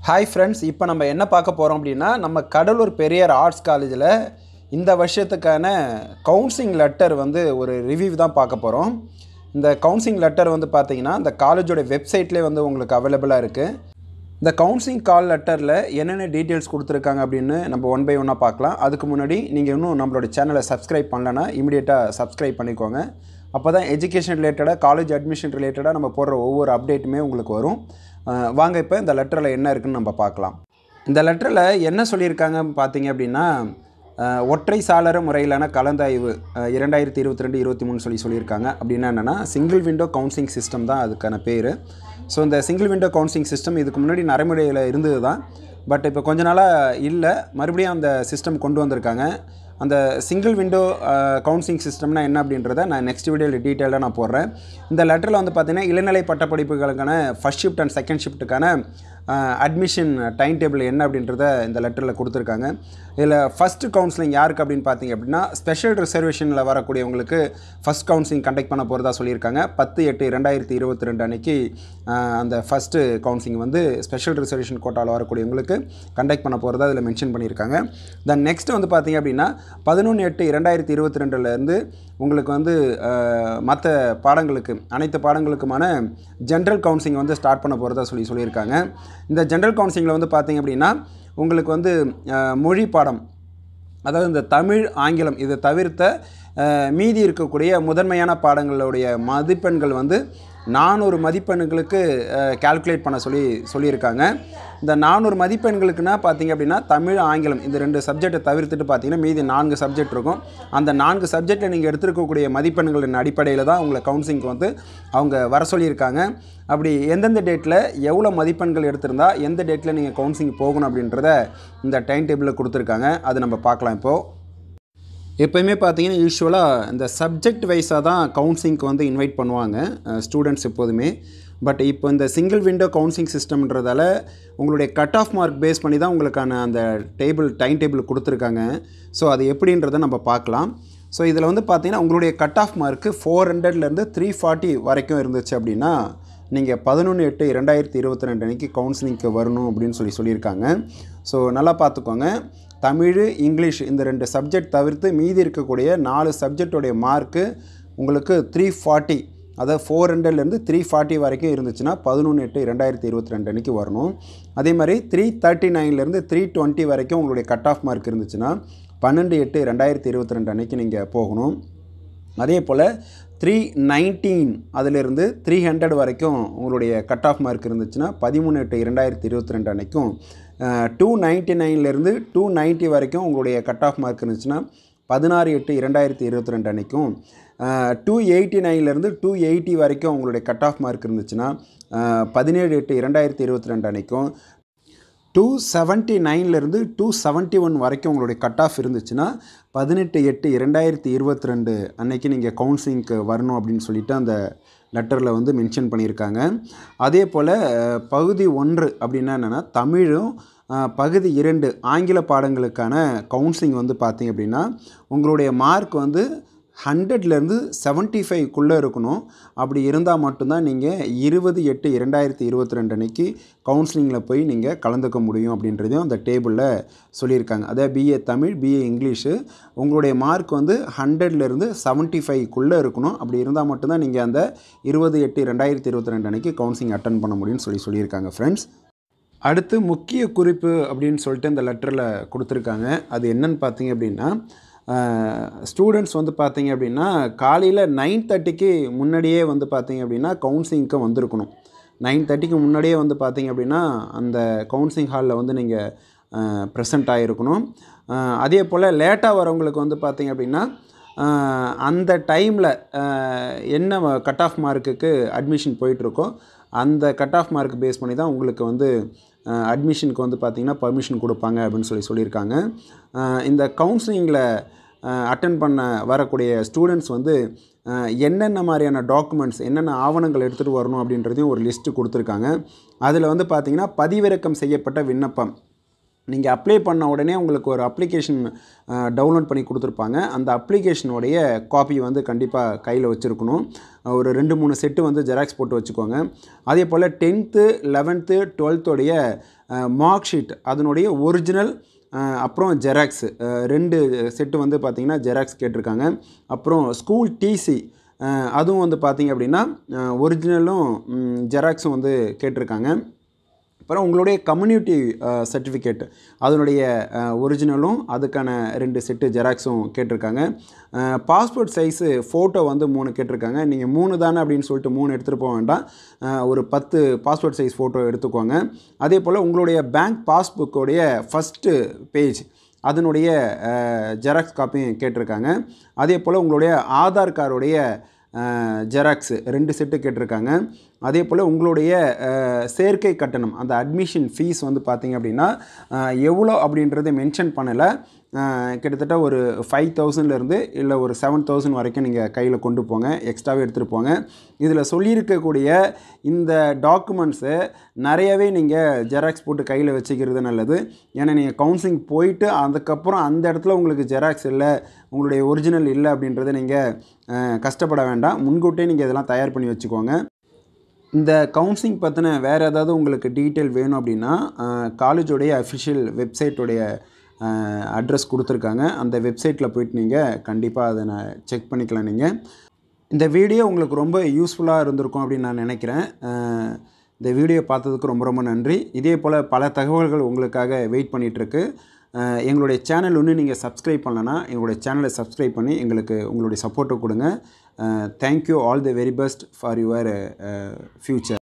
hi friends இப்போ நம்ம என்ன பார்க்க போகிறோம் அப்படின்னா நம்ம கடலூர் பெரியார் ஆர்ட்ஸ் காலேஜில் இந்த வருஷத்துக்கான கவுன்சிலிங் லெட்டர் வந்து ஒரு ரிவ்யூ தான் பார்க்க போகிறோம் இந்த கவுன்சிலிங் லெட்டர் வந்து பார்த்தீங்கன்னா இந்த காலேஜோட வெப்சைட்லேயே வந்து உங்களுக்கு அவைலபிளாக இருக்குது இந்த கவுன்சிலிங் கால் லெட்டரில் என்னென்ன டீட்டெயில்ஸ் கொடுத்துருக்காங்க அப்படின்னு நம்ம ஒன் பை ஒன்னாக பார்க்கலாம் அதுக்கு முன்னாடி நீங்கள் இன்னும் நம்மளோட சேனலை சப்ஸ்கிரைப் பண்ணலன்னா இமீடியட்டாக சப்ஸ்கிரைப் பண்ணிக்கோங்க அப்போ தான் எஜுகேஷன் ரிலேட்டடாக காலேஜ் அட்மிஷன் ரிலேட்டடாக நம்ம போடுற ஒவ்வொரு அப்டேட்டுமே உங்களுக்கு வரும் அஹ் வாங்க இப்போ இந்த லெட்டரில் என்ன இருக்குன்னு நம்ம பார்க்கலாம் இந்த லெட்டரில் என்ன சொல்லியிருக்காங்க பார்த்தீங்க அப்படின்னா அஹ், ஒற்றை சாளர முறையிலான கலந்தாய்வு அஹ், இரண்டாயிரத்தி இருபத்தி ரெண்டு இருபத்தி மூணு சொல்லி சொல்லியிருக்காங்க அப்படின்னா என்னென்னா சிங்கிள் விண்டோ கவுன்சிலிங் சிஸ்டம் தான் அதுக்கான பேர் ஸோ இந்த சிங்கிள் விண்டோ கவுன்சிலிங் சிஸ்டம் இதுக்கு முன்னாடி நடைமுறையில் இருந்தது தான் பட் இப்போ கொஞ்ச நாளாக இல்லை மறுபடியும் அந்த சிஸ்டம் கொண்டு வந்திருக்காங்க அந்த சிங்கிள் விண்டோ கவுன்சிலிங் சிஸ்டம்னா என்ன அப்படின்றத நான் நெக்ஸ்ட் வீடியோவில் டீட்டெயிலாக நான் போடுறேன் இந்த லெட்டரில் வந்து பார்த்தீங்கன்னா இளநிலை பட்டப்படிப்புகளுக்கான ஃபஸ்ட் ஷிஃப்ட் அண்ட் செகண்ட் ஷிஃப்ட்டுக்கான அட்மிஷன் டைம் டேபிள் என்ன அப்படின்றத இந்த லெட்டரில் கொடுத்துருக்காங்க இதில் ஃபஸ்ட்டு கவுன்சிலிங் யாருக்கு அப்படின்னு பார்த்தீங்க அப்படின்னா ஸ்பெஷல் ரிசர்வேஷனில் வரக்கூடியவங்களுக்கு ஃபஸ்ட் கவுன்சிலிங் கண்டக்ட் பண்ண போகிறதா சொல்லியிருக்காங்க பத்து எட்டு ரெண்டாயிரத்தி இருபத்தி ரெண்டு அன்னைக்கு ஆஹ், அந்த ஃபஸ்ட்டு கவுன்சிலிங் வந்து ஸ்பெஷல் ரிசர்வேஷன் கோட்டாவில் வரக்கூடியவங்களுக்கு கண்டக்ட் பண்ண போகிறதா இதில் மென்ஷன் பண்ணியிருக்காங்க தென் நெக்ஸ்ட் வந்து பார்த்தீங்க அப்படின்னா பதினொன்று எட்டு இரண்டாயிரத்தி இருபத்தி ரெண்டுலேருந்து உங்களுக்கு வந்து மற்ற பாடங்களுக்கு அனைத்து பாடங்களுக்குமான ஜென்ரல் கவுன்சிலிங் வந்து ஸ்டார்ட் பண்ண போகிறதா சொல்லி சொல்லியிருக்காங்க இந்த ஜென்ரல் கவுன்சிலிங்கில் வந்து பார்த்தீங்க அப்படின்னா உங்களுக்கு வந்து அஹ், மொழி பாடம் அதாவது இந்த தமிழ் ஆங்கிலம் இதை தவிர்த்த அஹ், மீதி இருக்கக்கூடிய முதன்மையான பாடங்களுடைய மதிப்பெண்கள் வந்து நானூறு மதிப்பெண்களுக்கு கால்குலேட் பண்ண சொல்லி சொல்லியிருக்காங்க இந்த நானூறு மதிப்பெண்களுக்குன்னா பார்த்தீங்க அப்படின்னா தமிழ் ஆங்கிலம் இந்த ரெண்டு சப்ஜெக்டை தவிர்த்துட்டு பார்த்தீங்கன்னா மீதி நான்கு சப்ஜெக்ட் இருக்கும் அந்த நான்கு சப்ஜெக்டில் நீங்கள் எடுத்திருக்கக்கூடிய மதிப்பெண்களின் அடிப்படையில் தான் உங்களை கவுன்சிலிங்க்கு வந்து அவங்க வர சொல்லியிருக்காங்க அப்படி எந்தெந்த டேட்டில் எவ்வளோ மதிப்பெண்கள் எடுத்திருந்தா எந்த டேட்டில் நீங்கள் கவுன்சிலிங் போகணும் அப்படின்றத இந்த டைம் டேபிளில் கொடுத்துருக்காங்க அது நம்ம பார்க்கலாம் இப்போது எப்போயுமே பார்த்தீங்கன்னா யூஸ்வலாக இந்த சப்ஜெக்ட் வைஸாக தான் கவுன்சிலிங்க்கு வந்து இன்வைட் பண்ணுவாங்க ஸ்டூடெண்ட்ஸ் எப்போதுமே பட் இப்போ இந்த சிங்கிள் விண்டோ கவுன்சிலிங் சிஸ்டம்ன்றதால உங்களுடைய கட் ஆஃப் மார்க் பேஸ் பண்ணி தான் உங்களுக்கான அந்த டேபிள் டைம் டேபிள் கொடுத்துருக்காங்க ஸோ அது எப்படின்றத நம்ம பார்க்கலாம் ஸோ இதில் வந்து பார்த்தீங்கன்னா உங்களுடைய கட் ஆஃப் மார்க்கு ஃபோர் ஹண்ட்ரட்லேருந்து த்ரீ ஃபார்ட்டி வரைக்கும் இருந்துச்சு அப்படின்னா நீங்கள் பதினொன்று எட்டு இரண்டாயிரத்தி இருபத்தி ரெண்டு அன்றைக்கி கவுன்சிலிங்க்கு வரணும் அப்படின்னு சொல்லி சொல்லியிருக்காங்க ஸோ நல்லா பார்த்துக்கோங்க தமிழ் இங்கிலீஷ் இந்த ரெண்டு சப்ஜெக்ட் தவிர்த்து மீதி இருக்கக்கூடிய நாலு சப்ஜெக்டோடைய மார்க்கு உங்களுக்கு த்ரீ ஃபார்ட்டி அதாவது ஃபோர் ஹண்ட்ரட்லேருந்து த்ரீ ஃபார்ட்டி வரைக்கும் இருந்துச்சுன்னா பதினொன்று எட்டு ரெண்டாயிரத்தி இருபத்தி ரெண்டு அன்றைக்கி வரணும் அதே மாதிரி த்ரீ தேர்ட்டி நைன்லேருந்து த்ரீ டுவெண்ட்டி வரைக்கும் உங்களுடைய கட் ஆஃப் மார்க் இருந்துச்சுன்னா பன்னெண்டு எட்டு ரெண்டாயிரத்தி இருபத்தி ரெண்டு அன்றைக்கி நீங்கள் போகணும் அதே போல் த்ரீ நைன்டீன் அதிலிருந்து த்ரீ ஹண்ட்ரட் வரைக்கும் உங்களுடைய கட் ஆஃப் மார்க் இருந்துச்சுன்னா பதிமூணு எட்டு இரண்டாயிரத்தி இருபத்தி ரெண்டு அன்றைக்கும் டூ நைன்ட்டி நைன்லேருந்து டூ நைன்ட்டி வரைக்கும் உங்களுடைய கட் ஆஃப் மார்க் இருந்துச்சுன்னா பதினாறு எட்டு இரண்டாயிரத்தி இருபத்தி ரெண்டு அன்றைக்கும் டூ எயிட்டி நைன்லேருந்து டூ எயிட்டி வரைக்கும் உங்களுடைய கட் ஆஃப் மார்க் இருந்துச்சுன்னா பதினேழு எட்டு இரண்டாயிரத்தி இருபத்தி ரெண்டு அன்றைக்கும் டூ செவன்ட்டி நைன்லேருந்து டூ செவன்ட்டி ஒன் வரைக்கும் உங்களுடைய கட் ஆஃப் இருந்துச்சுன்னா பதினெட்டு எட்டு இரண்டாயிரத்தி இருபத்தி ரெண்டு அன்னைக்கு நீங்கள் கவுன்சிலிங்க்கு வரணும் அப்படின்னு சொல்லிட்டு அந்த லெட்டரில் வந்து மென்ஷன் பண்ணியிருக்காங்க அதே போல் அஹ், பகுதி ஒன்று அப்படின்னா என்னென்னா தமிழும் அஹ், பகுதி இரண்டு ஆங்கில பாடங்களுக்கான கவுன்சிலிங் வந்து பார்த்தீங்க அப்படின்னா உங்களுடைய மார்க் வந்து ஹண்ட்ரட்லேருந்து செவன்ட்டி ஃபைவ்க்குள்ளே இருக்கணும் அப்படி இருந்தால் மட்டும்தான் நீங்கள் இருபது எட்டு இரண்டாயிரத்தி இருபத்தி ரெண்டு அன்னைக்கு கவுன்சிலிங்கில் போய் நீங்கள் கலந்துக்க முடியும் அப்படின்றதையும் அந்த டேபிளில் சொல்லியிருக்காங்க அதாவது பிஏ தமிழ் பிஏ இங்கிலீஷு உங்களுடைய மார்க் வந்து ஹண்ட்ரட்லேருந்து செவன்ட்டி ஃபைவ்க்குள்ளே இருக்கணும் அப்படி இருந்தால் மட்டும்தான் நீங்கள் அந்த இருபது எட்டு ரெண்டாயிரத்தி இருபத்தி ரெண்டு அன்னைக்கு கவுன்சிலிங் அட்டன் பண்ண முடியும்னு சொல்லி சொல்லியிருக்காங்க ஃப்ரெண்ட்ஸ் அடுத்து முக்கிய குறிப்பு அப்படின்னு சொல்லிட்டு இந்த லெட்டரில் கொடுத்துருக்காங்க அது என்னன்னு பார்த்தீங்க அப்படின்னா ஸ்டூடெண்ட்ஸ் வந்து பார்த்தீங்க அப்படின்னா காலையில் நைன் தேர்ட்டிக்கு முன்னாடியே வந்து பார்த்தீங்க அப்படின்னா கவுன்சிலிங்க்கு வந்திருக்கணும் நைன் தேர்ட்டிக்கு முன்னாடியே வந்து பார்த்தீங்க அப்படின்னா அந்த கவுன்சிலிங் ஹாலில் வந்து நீங்கள் ப்ரெசண்ட் ஆகிருக்கணும் அஹ், அதே போல் லேட்டாக வரவங்களுக்கு வந்து பார்த்தீங்க அப்படின்னா அஹ், அந்த டைமில் என்ன கட் ஆஃப் மார்க்குக்கு அட்மிஷன் போயிட்டுருக்கோ அந்த கட் ஆஃப் மார்க் பேஸ் பண்ணி தான் உங்களுக்கு வந்து அட்மிஷனுக்கு வந்து பார்த்திங்கன்னா பர்மிஷன் கொடுப்பாங்க அப்படின்னு சொல்லி சொல்லியிருக்காங்க அஹ், இந்த கவுன்சிலிங்கில் அட்டன் பண்ண வரக்கூடிய ஸ்டூடெண்ட்ஸ் வந்து அஹ், என்னென்ன மாதிரியான டாக்குமெண்ட்ஸ் என்னென்ன ஆவணங்கள் எடுத்துகிட்டு வரணும் அப்படின்றதையும் ஒரு லிஸ்ட்டு கொடுத்துருக்காங்க அதில் வந்து பார்த்திங்கன்னா பதிவிறக்கம் செய்யப்பட்ட விண்ணப்பம் நீங்கள் அப்ளை பண்ண உடனே உங்களுக்கு ஒரு அப்ளிகேஷன் டவுன்லோட் பண்ணி கொடுத்துருப்பாங்க அந்த அப்ளிகேஷனுடைய காப்பி வந்து கண்டிப்பாக கையில் வச்சுருக்கணும் ஒரு ரெண்டு மூணு செட்டு வந்து ஜெராக்ஸ் போட்டு வச்சுக்கோங்க அதே போல் டென்த்து லெவன்த்து டுவெல்த்தோடைய மார்க் ஷீட் அதனுடைய ஒரிஜினல் அப்புறம் ஜெராக்ஸ் ரெண்டு செட்டு வந்து பார்த்திங்கன்னா ஜெராக்ஸ் கேட்டிருக்காங்க அப்புறம் ஸ்கூல் டிசி அதுவும் வந்து பார்த்திங்க அப்படின்னா ஒரிஜினலும் ஜெராக்ஸும் வந்து கேட்டிருக்காங்க அப்புறம் உங்களுடைய கம்யூனிட்டி சர்டிஃபிகேட் அதனுடைய ஒரிஜினலும் அதுக்கான ரெண்டு செட்டு ஜெராக்ஸும் கேட்டிருக்காங்க பாஸ்போர்ட் சைஸு ஃபோட்டோ வந்து மூணு கேட்டிருக்காங்க நீங்கள் மூணு தானே அப்படின்னு சொல்லிட்டு மூணு எடுத்துகிட்டு போக வேண்டாம் ஒரு பத்து பாஸ்போர்ட் சைஸ் ஃபோட்டோ எடுத்துக்கோங்க அதே போல் உங்களுடைய பேங்க் பாஸ்புக்கோடைய ஃபஸ்ட்டு பேஜ் அதனுடைய ஜெராக்ஸ் காப்பியும் கேட்டிருக்காங்க அதே போல் உங்களுடைய ஆதார் கார்டுடைய ஜெராக்ஸு ரெண்டு செட்டு கேட்டிருக்காங்க அதே போல் உங்களுடைய சேர்க்கை கட்டணம் அந்த அட்மிஷன் ஃபீஸ் வந்து பார்த்திங்க அப்படின்னா எவ்வளோ அப்படின்றத மென்ஷன் பண்ணலை கிட்டத்தட்ட ஒரு ஃபைவ் தௌசண்ட்லேருந்து இல்லை ஒரு செவன் தௌசண்ட் வரைக்கும் நீங்கள் கையில் கொண்டு போங்க எக்ஸ்ட்ராவே எடுத்துகிட்டு போங்க இதில் சொல்லியிருக்கக்கூடிய இந்த டாக்குமெண்ட்ஸை நிறையவே நீங்கள் ஜெராக்ஸ் போட்டு கையில் வச்சுக்கிறது நல்லது ஏன்னா நீங்கள் கவுன்சிலிங் போயிட்டு அதுக்கப்புறம் அந்த இடத்துல உங்களுக்கு ஜெராக்ஸ் இல்லை உங்களுடைய ஒரிஜினல் இல்லை அப்படின்றத நீங்கள் கஷ்டப்பட வேண்டாம் முன்கூட்டியே நீங்கள் இதெல்லாம் தயார் பண்ணி வச்சுக்கோங்க இந்த கவுன்சிலிங் பற்றின வேறு ஏதாவது உங்களுக்கு டீட்டெயில் வேணும் அப்படின்னா காலேஜோடைய அஃபிஷியல் வெப்சைட்டோடைய அட்ரஸ் கொடுத்துருக்காங்க அந்த வெப்சைட்டில் போயிட்டு நீங்கள் கண்டிப்பாக அதை நான் செக் பண்ணிக்கலாம் நீங்கள் இந்த வீடியோ உங்களுக்கு ரொம்ப யூஸ்ஃபுல்லாக இருந்திருக்கும் அப்படின்னு நான் நினைக்கிறேன் இந்த வீடியோ பார்த்ததுக்கு ரொம்ப ரொம்ப நன்றி இதே போல் பல தகவல்கள் உங்களுக்காக வெயிட் பண்ணிகிட்ருக்கு எங்களுடைய சேனல் ஒன்று நீங்கள் சப்ஸ்கிரைப் பண்ணலன்னா எங்களுடைய சேனலை சப்ஸ்கிரைப் பண்ணி எங்களுக்கு உங்களுடைய சப்போர்ட்டை கொடுங்க thank you all the very best for your future